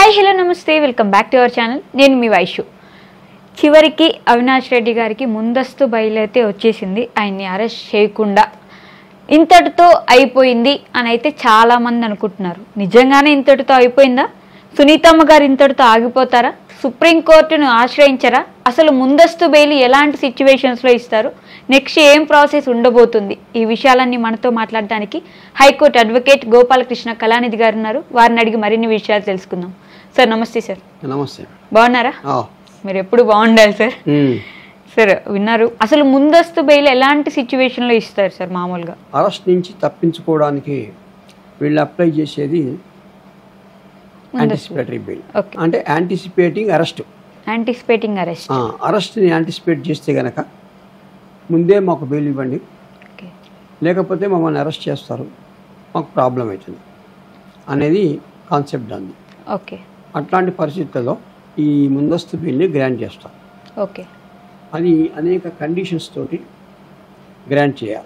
Hi hello నమస్తే welcome back to our channel నేను మీ వైషు చివరికి అవినాష్ రెడ్డి గారికి ముందస్తు బయలైతే వచ్చేసింది ఆయన్ని అరెస్ట్ చేయకుండా ఇంతటితో అయిపోయింది అని అయితే చాలా మంది అనుకుంటున్నారు నిజంగానే ఇంతటితో అయిపోయిందా సునీతమ్మ గారు ఇంతటితో ఆగిపోతారా సుప్రీంకోర్టును ఆశ్రయించరా అసలు ముందస్తు బెయిల్ ఎలాంటి సిచ్యువేషన్స్లో ఇస్తారు నెక్స్ట్ ఏం ప్రాసెస్ ఉండబోతుంది ఈ విషయాలన్నీ మనతో మాట్లాడడానికి హైకోర్టు అడ్వకేట్ గోపాలకృష్ణ కళానిధి గారు ఉన్నారు వారిని అడిగి మరిన్ని విషయాలు తెలుసుకుందాం సార్ నమస్తే సార్ నమస్తే బాగున్నారా ఆ, మీరు ఎప్పుడు బాగుండాలి సార్ ఉమ్. సార్ విన్నారు అసలు ముందస్తు బెయిల్ ఎలాంటి సిచ్యువేషన్లో ఇస్తారు సార్ మామూలుగా అరెస్ట్ నుంచి తప్పించుకోవడానికి వీళ్ళు అప్లై చేసేది యాంటిసిపేటరీ బెయిల్ ఓకే అంటే యాంటిసిపేటింగ్ అరెస్ట్ యాంటిసిపేటింగ్ అరెస్ట్ అరెస్ట్ని యాంటిసిపేట్ చేస్తే గనక ముందే మాకు బెయిల్ ఇవ్వండి ఓకే లేకపోతే మమ్మల్ని అరెస్ట్ చేస్తారు మాకు ప్రాబ్లం అవుతుంది అనేది కాన్సెప్ట్ దాన్ని ఓకే అట్లాంటి పరిస్థితుల్లో ఈ ముందస్తు బిల్ని గ్రాంట్ చేస్తారు ఓకే అది అనేక కండిషన్స్ తోటి గ్రాంట్ చేయాలి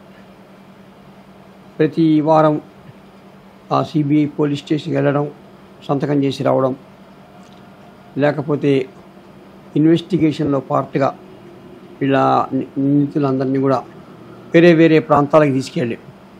ప్రతి వారం ఆ సిబిఐ పోలీస్ స్టేషన్కి వెళ్ళడం సంతకం చేసి రావడం లేకపోతే ఇన్వెస్టిగేషన్లో పార్ట్గా ఇలా ని- నిందితులందరినీ కూడా వేరే వేరే ప్రాంతాలకు తీసుకెళ్ళి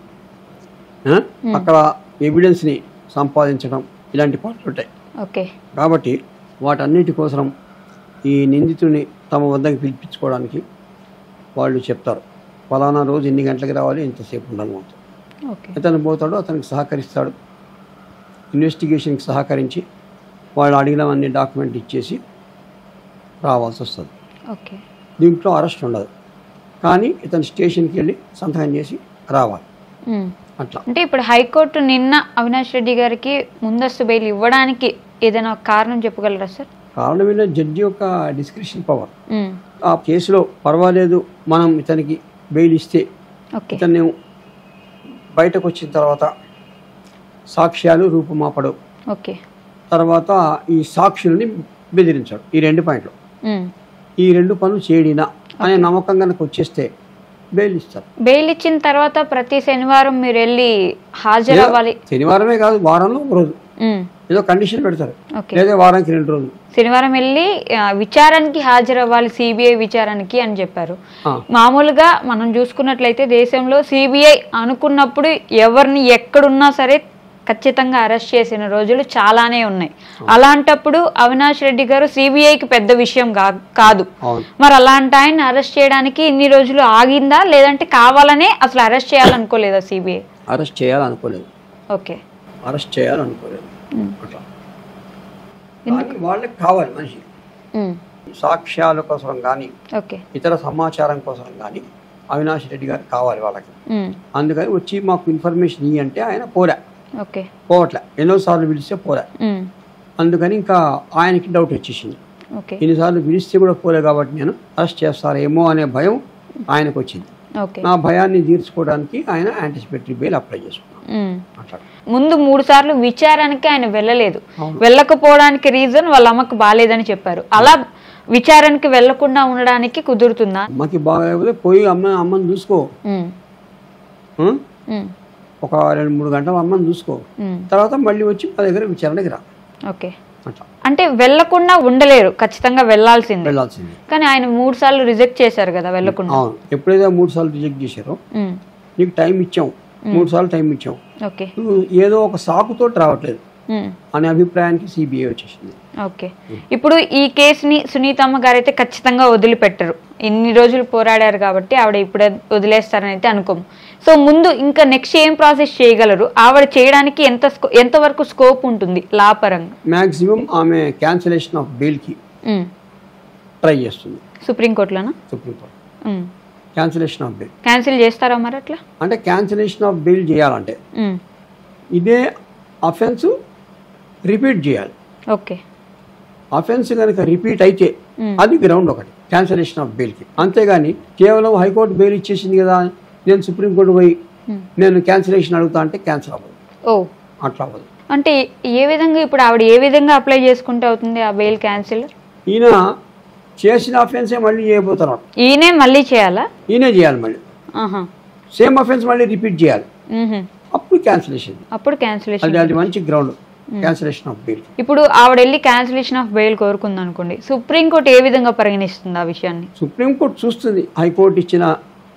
ఆ, అక్కడ ఎవిడెన్స్ని సంపాదించడం ఇలాంటి పాటలు ఉంటాయి ఓకే కాబట్టి వాటన్నిటి కోసం ఈ నిందితుడిని తమ వద్దకు పిలిపించుకోవడానికి వాళ్ళు చెప్తారు ఫలానా రోజు ఎన్ని గంటలకు రావాలి ఎంతసేపు ఉండాలి మొత్తం ఓకే ఇతను పోతాడు అతనికి సహకరిస్తాడు ఇన్వెస్టిగేషన్కి సహకరించి వాళ్ళు అడిగినవన్నీ డాక్యుమెంట్ ఇచ్చేసి రావాల్సి వస్తుంది ఓకే దీంట్లో అరెస్ట్ ఉండదు కానీ ఇతను స్టేషన్కి వెళ్ళి సంతకం చేసి రావాలి మ్మ్. అట్లా అంటే ఇప్పుడు హైకోర్టు నిన్న అవినాష్ రెడ్డి గారికి ముందస్తు బెయిల్ ఇవ్వడానికి ఏదైనా ఒక కారణం చెప్పగలరా సార్ కారణం ఏంటంటే జడ్జి యొక్క డిస్క్రిప్షన్ పవర్ మ్మ్. ఆ కేసులో పర్వాలేదు మనం ఇతనికి బెయిల్ ఇస్తే ఓకే ఇతన్ని బయటకు వచ్చిన తర్వాత సాక్ష్యాలు రూపుమాపడు ఓకే తర్వాత ఈ సాక్షుల్ని బెదిరించాడు ఈ రెండు పాయింట్లు మ్మ్. ఈ రెండు పనులు చేయడినా అనే నమ్మకం కనుక వచ్చేస్తే బెయిల్ ఇస్తారు బెయిల్ ఇచ్చిన తర్వాత ప్రతి శనివారం మీరు వెళ్ళి హాజరు అవ్వాలి శనివారమే కాదు వారంలో ఒక రోజు మ్మ్. ఏదో కండిషన్ పెడతారు ఓకే లేదా వారానికి రెండు రోజులు శనివారం వెళ్ళి ఆ, విచారానికి హాజరవ్వాలి సిబిఐ విచారానికి అని చెప్పారు ఆ, మామూలుగా మనం చూసుకున్నట్లయితే దేశంలో సిబిఐ అనుకున్నప్పుడు ఎవరిని ఎక్కడున్నా సరే ఖచ్చితంగా అరెస్ట్ చేసిన రోజులు చాలానే ఉన్నాయి అలాంటప్పుడు అవినాష్ రెడ్డి గారు సిబిఐకి పెద్ద విషయం కా- కాదు అవును మరి అలాంటి ఆయన అరెస్ట్ చేయడానికి ఇన్ని రోజులు ఆగిందా లేదంటే కావాలనే అసలు అరెస్ట్ చేయాలనుకోలేదా సిబిఐ అరెస్ట్ చేయాలనుకోలేదు ఓకే అరెస్ట్ చేయాలనుకోలేదు మ్మ్. అట్లా కానీ వాళ్ళకి కావాలి మనిషి ఉమ్, సాక్ష్యాల కోసం కానీ ఓకే ఇతర సమాచారం కోసం కానీ అవినాష్ రెడ్డి గారు కావాలి వాళ్ళకి ఉమ్, అందుకని వచ్చి మాకు ఇన్ఫర్మేషన్ ఇయ్యి అంటే ఆయన పోరా ఓకే పోవట్లే ఎన్నోసార్లు పిలిస్తే పోరా ఉమ్, అందుకని ఇంకా ఆయనకి డౌట్ వచ్చేసింది ఓకే ఎన్నిసార్లు పిలిస్తే కూడా పోలే కాబట్టి నేను అరెస్ట్ చేస్తారేమో అనే భయం ఆయనకు వచ్చింది ఓకే నా భయాన్ని తీర్చుకోవడానికి ఆయన యాంటిసిపేటరీ బెయిల్ అప్లై చేసుకున్నాను ఉమ్. అట్లా ముందు మూడు సార్లు విచారానికి ఆయన వెళ్ళలేదు అవును. వెళ్ళకపోవడానికి రీజన్ వాళ్ళ అమ్మకు బాగాలేదని చెప్పారు అలా విచారానికి వెళ్లకుండా ఉండడానికి కుదురుతుందా అమ్మకి బాగా పోయి అమ్మ అమ్మని చూసుకో ఉమ్, ఉం? ఉమ్, ఒక రెండు మూడు గంటలు అమ్మని చూసుకో ఉమ్, తర్వాత మళ్ళీ వచ్చి మా దగ్గర విచారణకి రా ఓకే అట్లా అంటే వెళ్లకుండా ఉండలేరు ఖచ్చితంగా వెళ్లాల్సిందే వెళ్ళాల్సింది కానీ ఆయన మూడు సార్లు రిజెక్ట్ చేశారు కదా వెళ్లకుండా అవును ఎప్పుడైతే మూడు సార్లు రిజెక్ట్ చేశారో ఉమ్, నీకు టైం ఇచ్చాం మూడు సార్లు టైం ఇచ్చాం ఓకే నువ్వు ఏదో ఒక సాకుతో రావట్లేదు ఉమ్, అనే అభిప్రాయానికి సిబిఐ వచ్చేసింది ఓకే ఇప్పుడు ఈ కేసుని సునీతమ్మ గారు అయితే ఖచ్చితంగా వదిలిపెట్టరు ఇన్ని రోజులు పోరాడారు కాబట్టి ఆవిడ ఇప్పుడే వదిలేస్తారని అయితే అనుకోము సో ముందు ఇంకా నెక్స్ట్ ఏం ప్రాసెస్ చేయగలరు ఆవిడ చేయడానికి ఎంత స్కో ఎంతవరకు స్కోప్ ఉంటుంది లాపరంగా మ్యాక్సిమం ఆమె క్యాన్సిలేషన్ ఆఫ్ బెయిల్కి ఉమ్, ట్రై చేస్తుంది సుప్రీంకోర్టులోనా సుప్రీంకోర్టు ఉమ్, క్యాన్సిలేషన్ ఆఫ్ బెయిల్ క్యాన్సిల్ చేస్తారా మరి అట్లా అంటే క్యాన్సిలేషన్ ఆఫ్ బెయిల్ చేయాలంటే ఉమ్, ఇదే అఫెన్స్ రిపీట్ చేయాలి ఓకే అఫెన్స్ కనుక రిపీట్ అయితే Hmm. అది గ్రౌండ్ ఒకటి క్యాన్సిలేషన్ ఆఫ్ బెయిల్కి అంతేగాని కేవలం హైకోర్టు బెయిల్ ఇచ్చేసింది కదా నేను సుప్రీంకోర్టు పోయి Hmm. నేను క్యాన్సిలేషన్ అడుగుతా అంటే క్యాన్సిల్ అవ్వదు ఓ అట్లా అవ్వదు అంటే ఏ విధంగా ఇప్పుడు ఆవిడ ఏ విధంగా అప్లై చేసుకుంటే అవుతుంది ఆ బెయిల్ క్యాన్సిల్ ఈయన చేసిన అఫెన్సే మళ్ళీ చేయబోతున్నాడు ఈయనే మళ్ళీ చేయాలా ఈయనే చేయాలి మళ్ళీ ఆహా సేమ్ అఫెన్స్ మళ్ళీ రిపీట్ చేయాలి మ్హూ. అప్పుడు క్యాన్సిలేషన్ అప్పుడు క్యాన్సిలేషన్ అది అది మంచి గ్రౌండ్ క్యాన్సిలేషన్ ఆఫ్ బెయిల్ ఇప్పుడు ఆవిడ వెళ్ళి క్యాన్సిలేషన్ ఆఫ్ బెయిల్ కోరుకుంది అనుకోండి సుప్రీంకోర్టు ఏ విధంగా పరిగణిస్తుంది ఆ విషయాన్ని సుప్రీంకోర్టు చూస్తుంది హైకోర్టు ఇచ్చిన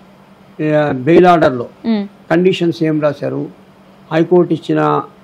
బెయిల్ ఆర్డర్లో ఉమ్, కండిషన్స్ ఏం రాశారు హైకోర్టు ఇచ్చిన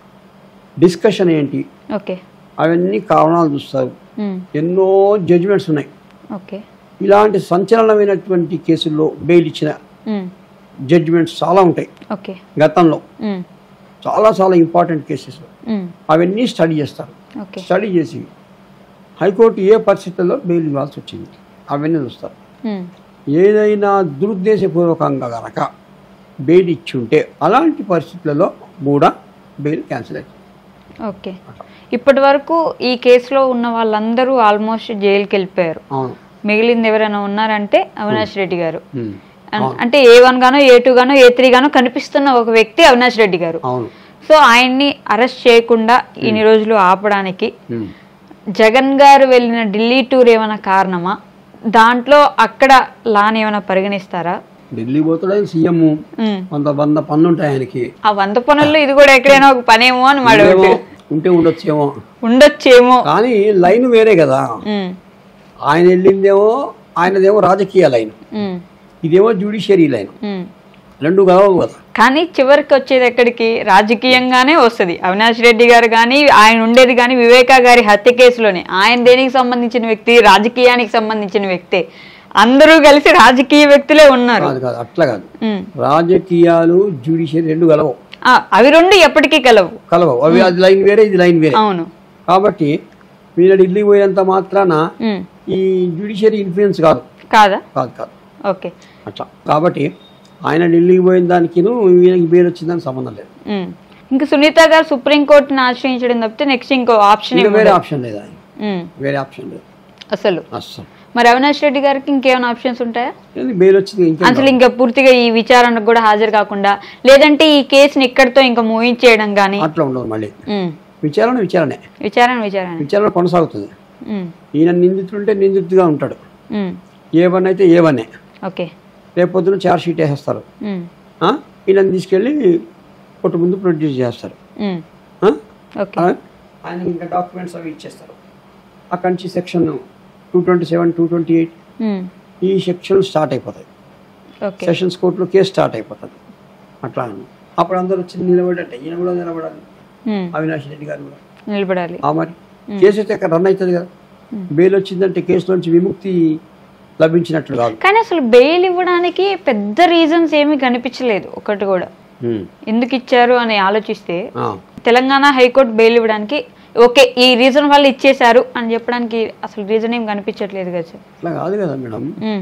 డిస్కషన్ ఏంటి ఓకే అవన్నీ కారణాలు చూస్తారు ఉమ్, ఎన్నో జడ్జిమెంట్స్ ఉన్నాయి ఓకే ఇలాంటి సంచలనమైనటువంటి కేసుల్లో బెయిల్ ఇచ్చిన ఉమ్, జడ్జిమెంట్స్ చాలా ఉంటాయి ఓకే గతంలో ఉమ్, చాలా చాలా ఇంపార్టెంట్ కేసెస్ ఉమ్, అవన్నీ స్టడీ చేస్తారు ఓకే స్టడీ చేసి హైకోర్టు ఏ పరిస్థితుల్లో బెయిల్ ఇవ్వాల్సి వచ్చింది అవన్నీ చూస్తారు ఉమ్, ఏదైనా దురుద్దేశపూర్వకంగా గనక బెయిల్ ఇచ్చి ఉంటే అలాంటి పరిస్థితులలో కూడా బెయిల్ క్యాన్సిల్ అవుతుంది ఓకే ఇప్పటి వరకు ఈ కేసులో ఉన్న వాళ్ళందరూ ఆల్మోస్ట్ జైలుకి వెళ్ళిపోయారు అవును మిగిలింది ఎవరైనా ఉన్నారంటే అవినాష్ రెడ్డి గారు ఉమ్. అన్- అంటే ఏ వన్ గానో ఏ టూ గానో ఏ త్రీ గానో కనిపిస్తున్న ఒక వ్యక్తి అవినాష్ రెడ్డి గారు అవును సో ఆయన్ని అరెస్ట్ చేయకుండా ఇన్ని రోజులు ఆపడానికి ఉమ్. జగన్ గారు వెళ్ళిన ఢిల్లీ టూర్ ఏమైనా కారణమా దాంట్లో అక్కడ లాని ఏమైనా పరిగణిస్తారా ఢిల్లీ పోతాడు ఆయన సీఎం ఉమ్. కొంత వంద పనులు ఉంటాయి ఆయనకి ఆ వంద పనుల్లో ఇది కూడా ఎక్కడైనా ఒక పనేమో అని మా డౌట్ ఏమో ఉంటే ఉండొచ్చేమో ఉండొచ్చేమో కానీ లైన్ వేరే కదా ఉమ్, ఆయన వెళ్ళిందేమో ఆయనదేమో రాజకీయ లైన్ ఉమ్, ఇదేమో జ్యుడిషియరీ లైన్ ఉమ్. రెండు కలవవు కదా కానీ చివరికి వచ్చేది ఎక్కడికి రాజకీయంగానే వస్తుంది అవినాష్ రెడ్డి గారు కానీ ఆయన ఉండేది కానీ వివేకా గారి హత్య కేసులోనే ఆయన దేనికి సంబంధించిన వ్యక్తి రాజకీయానికి సంబంధించిన వ్యక్తే అందరూ కలిసి రాజకీయ వ్యక్తులే ఉన్నారు కాదు కాదు అట్లా కాదు ఉమ్. రాజకీయాలు జ్యుడిషియరీ రెండు కలవవు ఆ, అవి రెండు ఎప్పటికీ కలవు కలవవు అవి అది లైన్ వేరే ఇది లైన్ వేరే అవును కాబట్టి మీరు ఢిల్లీ పోయినంత మాత్రాన ఉమ్. ఈ జ్యుడిషియరీ ఇన్ఫ్లుయెన్స్ కాదు కాదా కాదు కాదు ఓకే అట్లా కాబట్టి ఆయన ఢిల్లీకి పోయిన దానికిను ఈయనకి పేరు వచ్చిందని సంబంధం లేదు ఉమ్. ఇంకా సునీత గారు సుప్రీంకోర్టుని ఆశ్రయించడం తప్పితే నెక్స్ట్ ఇంకో ఆప్షన్ ఇంకా వేరే ఆప్షన్ లేదు ఆయన వేరే ఆప్షన్ లేదు అసలు అస్సలు మరి అవినాష్ రెడ్డి గారికి ఇంకేమైనా ఆప్షన్స్ ఉంటాయా ఎందుకు బెయిల్ వచ్చింది ఇంకా అసలు ఇంకా పూర్తిగా ఈ విచారణకు కూడా హాజరు కాకుండా లేదంటే ఈ కేసుని ఇక్కడితో ఇంకా మూవించేయడం కానీ అట్లా ఉండదు మళ్ళీ విచారణ విచారణే విచారణ విచారణ విచారణ కొనసాగుతుంది ఉమ్, ఈయన నిందితుడుంటే నిందితుడిగా ఉంటాడు ఉమ్, ఏ వన్ అయితే ఏ వన్నే ఓకే రేపు పొద్దున చార్జ్ షీట్ వేసేస్తారు ఉమ్, ఆ? ఈయనని తీసుకెళ్ళి కోర్టు ముందు ప్రొడ్యూస్ చేస్తారు ఉమ్, ఆ? ఓకే ఆ? ఆయన ఇంకా డాక్యుమెంట్స్ అవి ఇచ్చేస్తారు అక్కడి నుంచి section two twenty seven two twenty eight ఉమ్, ఈ సెక్షన్ స్టార్ట్ అయిపోతాయి ఓకే సెషన్స్ కోర్టులో కేసు స్టార్ట్ అయిపోతుంది అట్లా అని అప్పుడు అందరూ వచ్చి నిలబడంటే ఈయన కూడా నిలబడాలి ఉమ్, అవినాష్ రెడ్డి గారు కూడా నిలబడాలి ఆ మరి కేసు అయితే అక్కడ రన్ అవుతుంది కదా బెయిల్ వచ్చిందంటే కేసు నుంచి విముక్తి లభించినట్లు కాదు కానీ అసలు బెయిల్ ఇవ్వడానికి పెద్ద రీజన్స్ ఏమీ కనిపించలేదు ఒకటి కూడా ఉమ్. ఎందుకు ఇచ్చారు అని ఆలోచిస్తే ఆ. తెలంగాణ హైకోర్టు బెయిల్ ఇవ్వడానికి ఓకే ఈ రీజన్ వల్ల ఇచ్చేశారు అని చెప్పడానికి అసలు రీజన్ ఏం కనిపించట్లేదు కదా సార్ అట్లా కాదు కదా మేడం ఉమ్,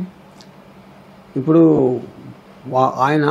ఇప్పుడు వా- ఆయన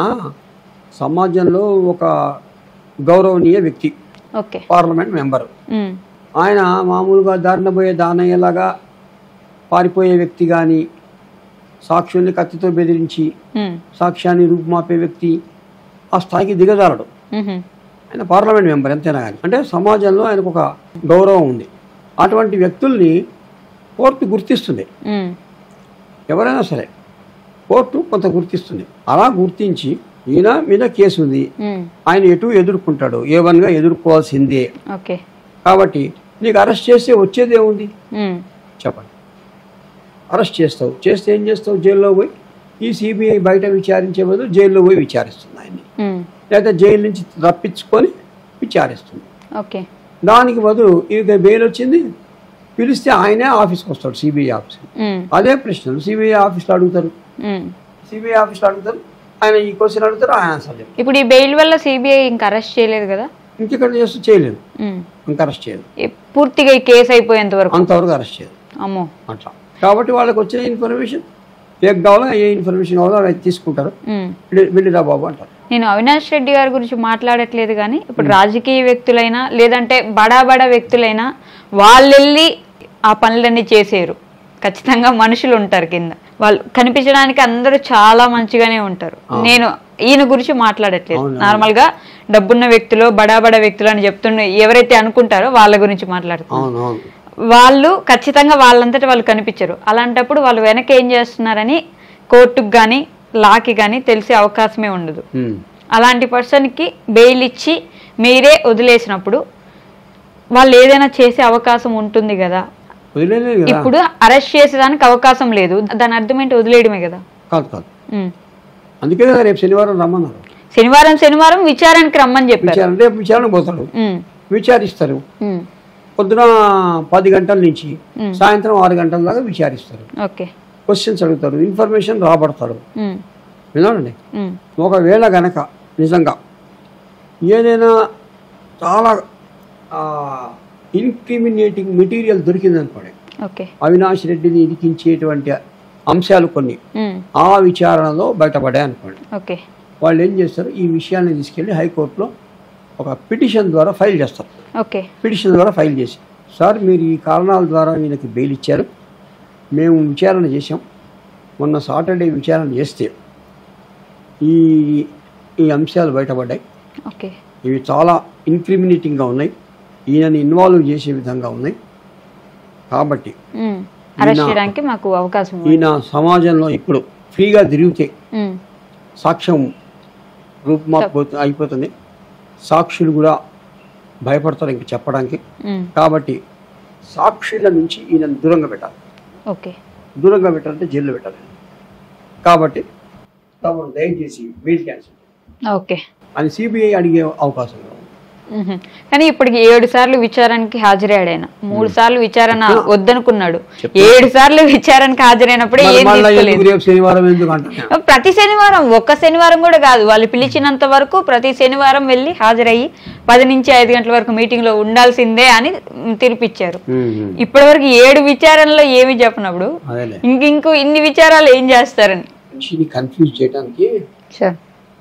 సమాజంలో ఒక గౌరవనీయ వ్యక్తి ఓకే పార్లమెంట్ మెంబర్ ఉమ్, ఆయన మామూలుగా దారిన పోయే దానయ్యలాగా పారిపోయే వ్యక్తి కానీ సాక్షుల్ని కత్తితో బెదిరించి ఉమ్, సాక్ష్యాన్ని రూపుమాపే వ్యక్తి ఆ స్థాయికి దిగజాలడు ఉహుం, ఆయన పార్లమెంట్ మెంబర్ ఎంతైనా కానీ అంటే సమాజంలో ఆయనకు ఒక గౌరవం ఉంది అటువంటి వ్యక్తుల్ని కోర్టు గుర్తిస్తుంది ఉమ్, ఎవరైనా సరే కోర్టు కొంత గుర్తిస్తుంది అలా గుర్తించి ఈయన మీద కేసు ఉంది ఉమ్, ఆయన ఎటు ఎదుర్కొంటాడు ఏ వన్గా ఎదుర్కోవాల్సిందే ఓకే కాబట్టి నీకు అరెస్ట్ చేస్తే వచ్చేది ఏముంది ఉమ్, చెప్పండి అరెస్ట్ చేస్తావు చేస్తే ఏం చేస్తావు జైల్లో పోయి ఈ సిబిఐ బయట విచారించే బదులు జైల్లో పోయి విచారిస్తుంది ఆయన్ని ఉమ్, లేదా జైలు నుంచి రప్పించుకొని విచారిస్తుంది ఓకే దానికి బదులు ఇక బెయిల్ వచ్చింది పిలిస్తే ఆయనే ఆఫీస్కి వస్తాడు సిబిఐ ఆఫీస్ ఉమ్, అదే ప్రశ్నలు సిబిఐ ఆఫీస్లో అడుగుతారు ఉమ్. సిబిఐ ఆఫీస్లో అడుగుతారు ఆయన ఈ క్వశ్చన్ అడుగుతారు ఆయన ఆన్సర్ చెప్తారు ఇప్పుడు ఈ బెయిల్ వల్ల సిబిఐ ఇంకా అరెస్ట్ చేయలేదు కదా ఇంకెక్కడ చేస్తూ చేయలేదు ఉమ్. ఇంకా అరెస్ట్ చేయదు ఈ- పూర్తిగా ఈ కేసు అయిపోయేంత వరకు అంతవరకు అరెస్ట్ చేయదు అమ్మో అట్లా కాబట్టి వాళ్ళకి వచ్చే ఇన్ఫర్మేషన్ ఏ కావాలో ఏ ఇన్ఫర్మేషన్ కావాలో అవి తీసుకుంటారు ఉమ్. వెళ్ళి- వెళ్ళిరా బాబు అంటారు నేను అవినాష్ రెడ్డి గారి గురించి మాట్లాడట్లేదు కానీ ఇప్పుడు రాజకీయ వ్యక్తులైనా లేదంటే బడా బడా వ్యక్తులైనా వాళ్ళెళ్ళి ఆ పనులన్నీ చేసేరు ఖచ్చితంగా మనుషులు ఉంటారు కింద వాళ్ళు కనిపించడానికి అందరూ చాలా మంచిగానే ఉంటారు నేను ఈయన గురించి మాట్లాడట్లేదు అవును. నార్మల్ గా డబ్బున్న వ్యక్తులు బడా బడా వ్యక్తులు అని చెప్తున్న ఎవరైతే అనుకుంటారో వాళ్ళ గురించి మాట్లాడుతున్నారు అవును అవును వాళ్ళు ఖచ్చితంగా వాళ్ళంతటి వాళ్ళు కనిపించరు అలాంటప్పుడు వాళ్ళు వెనక ఏం చేస్తున్నారని కోర్టుకు కానీ లాకి కానీ తెలిసే అవకాశమే ఉండదు ఉమ్. అలాంటి పర్సన్కి బెయిల్ ఇచ్చి మీరే వదిలేసినప్పుడు వాళ్ళు ఏదైనా చేసే అవకాశం ఉంటుంది కదా వదిలేదు కదా ఇప్పుడు అరెస్ట్ చేసేదానికి అవకాశం లేదు దాని అర్థం ఏంటి వదిలేయడమే కదా కాదు కాదు ఉమ్. అందుకే కదా రేపు శనివారం రమ్మన్నారు శనివారం శనివారం విచారానికి రమ్మని చెప్పారు విచారణ రేపు విచారణకు పోతాడు ఉమ్, విచారిస్తారు ఉమ్, పొద్దున పది గంటల నుంచి మ్మ్. సాయంత్రం ఆరు గంటల దాకా విచారిస్తారు ఓకే క్వశ్చన్స్ అడుగుతారు ఇన్ఫర్మేషన్ రాబడతాడు ఉమ్, వినండి ఉమ్, ఒకవేళ గనక నిజంగా ఏదైనా చాలా ఇన్క్రిమినేటింగ్ మెటీరియల్ దొరికిందనుకోండి ఓకే అవినాష్ రెడ్డిని ఇరికించేటువంటి అంశాలు కొన్ని ఉమ్, ఆ విచారణలో బయటపడాయి అనుకోండి ఓకే వాళ్ళు ఏం చేస్తారు ఈ విషయాన్ని తీసుకెళ్ళి హైకోర్టులో ఒక పిటిషన్ ద్వారా ఫైల్ చేస్తారు ఓకే పిటిషన్ ద్వారా ఫైల్ చేసి సార్ మీరు ఈ కారణాల ద్వారా ఈయనకి బెయిల్ ఇచ్చారు మేము విచారణ చేసాం మొన్న సాటర్డే విచారణ చేస్తే ఈ ఈ అంశాలు బయటపడ్డాయి ఓకే ఇవి చాలా ఇన్క్రిమినేటింగ్గా ఉన్నాయి ఈయనని ఇన్వాల్వ్ చేసే విధంగా ఉన్నాయి కాబట్టి ఉమ్, అరెస్ట్ ఈయన- చేయడానికి మాకు అవకాశం ఇవ్వండి. ఈయన సమాజంలో ఇప్పుడు ఫ్రీగా తిరిగితే ఉమ్, సాక్ష్యం రూపుమాపోతు అయిపోతుంది సాక్షులు కూడా భయపడతారు ఇంక చెప్పడానికి ఉమ్, కాబట్టి సాక్షుల నుంచి ఈయనను దూరంగా పెట్టాలి ఓకే దూరంగా పెట్టాలంటే జైల్లో పెట్టాలి కాబట్టి తమను దయచేసి బెయిల్ క్యాన్సిల్ ఓకే అని సిబిఐ అడిగే అవకాశం ఉంది. మ్మ్. కానీ ఇప్పటికి ఏడు సార్లు విచారానికి హాజరయ్యాడు ఆయన మూడు సార్లు విచారణ వద్దనుకున్నాడు ఏడు సార్లు విచారణకి హాజరైనప్పుడు మరి ఏం మళ్ళా తీసుకోలేదు ఎందుకు రేపు శనివారం ఎందుకు అంటున్నా ప్రతి శనివారం ఒక్క శనివారం కూడా కాదు వాళ్ళు పిలిచినంత వరకు ప్రతి శనివారం వెళ్ళి హాజరయ్యి పది నుంచి ఐదు గంటల వరకు మీటింగ్ లో ఉండాల్సిందే అని మ్, తీర్పిచ్చారు ఇప్పటి వరకు ఏడు విచారణలో ఏమి చెప్పనప్పుడు అదేలే ఇంక ఇంకో ఇన్ని విచారాలు ఏం చేస్తారని మనిషిని కన్ఫ్యూజ్ చేయడానికి సార్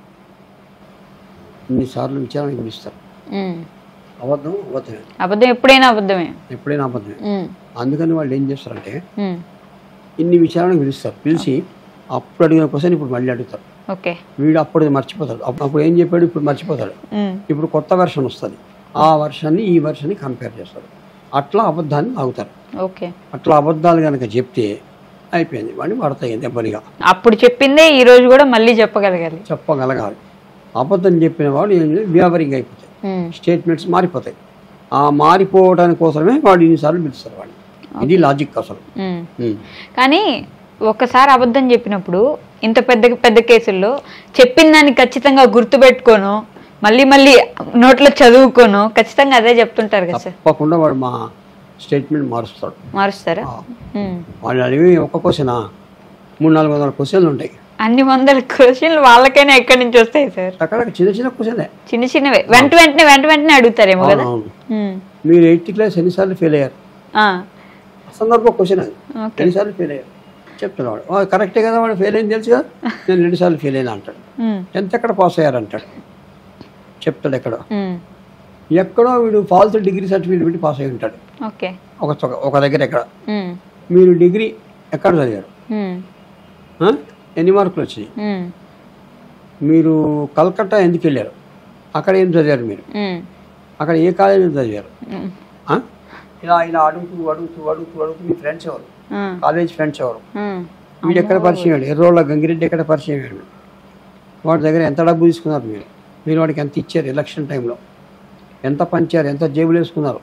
ఇన్నిసార్లు విచారణ పిలుస్తారు అబద్ధం అబద్ధమే అబద్ధం ఎప్పుడైనా అబద్ధమే ఎప్పుడైనా అబద్ధమే మ్, అందుకని వాళ్ళు ఏం చేస్తారంటే మ్, ఇన్ని విచారణకు పిలుస్తారు పిలిచి అప్పుడు అడిగిన క్వశ్చన్ ఇప్పుడు మళ్ళీ అడుగుతారు ఓకే వీడు అప్పుడు మర్చిపోతాడు అప్పుడు అప్పుడు ఏం చెప్పాడు ఇప్పుడు మర్చిపోతాడు మ్, ఇప్పుడు కొత్త వెర్షన్ వస్తుంది ఆ వెర్షన్ని ఈ వెర్షన్ని కంపేర్ చేస్తారు అట్లా అబద్ధాన్ని ఆగుతారు ఓకే అట్లా అబద్ధాలు కనుక చెప్తే అయిపోయింది వాడిని పడతాయి దెబ్బనిగా అప్పుడు చెప్పిందే ఈ రోజు కూడా మళ్ళీ చెప్పగలగాలి చెప్పగలగాలి అబద్ధం చెప్పిన వాడు ఏం వ్యావరింగ్ అయిపోతాయి మ్, స్టేట్మెంట్స్ మారిపోతాయి ఆ మారిపోవడానికి కోసమే వాడు ఇన్నిసార్లు పిలుస్తారు వాడిని ఇది లాజిక్ అసలు మ్. ఉమ్. కానీ ఒక్కసారి అబద్ధం చెప్పినప్పుడు ఇంత పెద్ద పెద్ద కేసుల్లో చెప్పిన దాన్ని ఖచ్చితంగా గుర్తుపెట్టుకోను మళ్ళీ మళ్ళీ నోట్లో చదువుకోను ఖచ్చితంగా అదే చెప్తుంటారు కదా సార్ తప్పకుండా వాడు మా స్టేట్మెంట్ మారుస్తాడు మారుస్తారా ఆ. మ్. వాళ్ళు అడిగి ఒక్క క్వశ్చనా మూడు నాలుగు వందల క్వశ్చన్లు ఉంటాయి అన్ని వందల క్వశ్చన్లు వాళ్ళకైనా ఎక్కడి నుంచి వస్తాయి సార్ అక్కడ చిన్న చిన్న క్వశ్చన్లే చిన్న చిన్నవే వెంట వెంటనే వెంట వెంటనే అడుగుతారేమో కదా అవును. మ్. మీరు ఎయిత్ క్లాస్ ఎన్నిసార్లు ఫెయిల్ అయ్యారు ఆ. సందర్భ క్వశ్చన్ అది ఓకే ఎన్నిసార్లు ఫెయిల్ అయ్యారు చెప్తున్నాడు వాడు కరెక్టే కదా వాడు ఫెయిల్ అయింది తెలుసు కదా నేను రెండుసార్లు ఫెయిల్ అయినా అంటాడు మ్. టెన్త్ ఎక్కడ పాస్ అయ్యారు అంటాడు చెప్తాడు ఎక్కడ మ్. ఎక్కడో వీడు ఫాల్త్ డిగ్రీ సర్టిఫికేట్ పెట్టి పాస్ అయి ఉంటాడు ఓకే ఒక చోక- ఒక దగ్గర ఎక్కడ మ్. మీరు డిగ్రీ ఎక్కడ చదివారు మ్. ఆ? ఎన్ని మార్కులు వచ్చినాయి మ్. మీరు కలకత్తా ఎందుకు వెళ్ళారు అక్కడ ఏం చదివారు మీరు మ్. అక్కడ ఏ కాలేజీలో చదివారు మ్. ఆ? ఇలా ఇలా అడుగుతూ అడుగుతూ అడుగుతూ అడుగుతూ మీ ఫ్రెండ్స్ ఎవరు ఆ. కాలేజ్ ఫ్రెండ్స్ ఎవరు మ్. వీడు ఎక్కడ పరిచయం అయ్యాడు ఎర్రోళ్ళ గంగిరెడ్డి ఎక్కడ పరిచయం అయ్యాడు మీరు వాడి దగ్గర ఎంత డబ్బు తీసుకున్నారు మీరు మీరు వాడికి ఎంత ఇచ్చారు ఎలక్షన్ టైంలో ఎంత పంచారు ఎంత జేబులు వేసుకున్నారు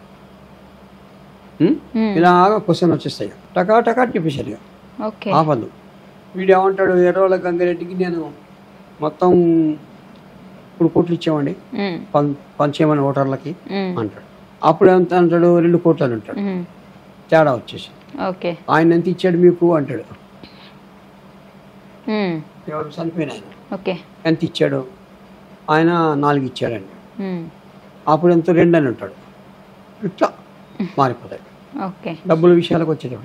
ఉం? మ్. ఇలాగా క్వశ్చన్ వచ్చేస్తాయి టకా టకా చెప్పేశారు ఇక ఓకే ఆపద్దు వీడు ఏమంటాడు ఎర్రోళ్ళ గంగిరెడ్డికి నేను మొత్తం ఇప్పుడు కోట్లు ఇచ్చామండి మ్. పం పంచేయమని ఓటర్లకి మ్. అంటాడు అప్పుడు ఎంత అంటాడు రెండు కోట్లు అని అంటాడు మ్. తేడా వచ్చేసి ఓకే ఆయన ఎంత ఇచ్చాడు మీకు అంటాడు మ్. ఎవరు చనిపోయిన ఆయన ఓకే ఎంత ఇచ్చాడు ఆయన నాలుగు ఇచ్చాడండి మ్. అప్పుడు ఎంత రెండు అని ఉంటాడు ఇట్లా మారిపోతాయి ఓకే డబ్బుల విషయాలకు వచ్చేటప్పుడు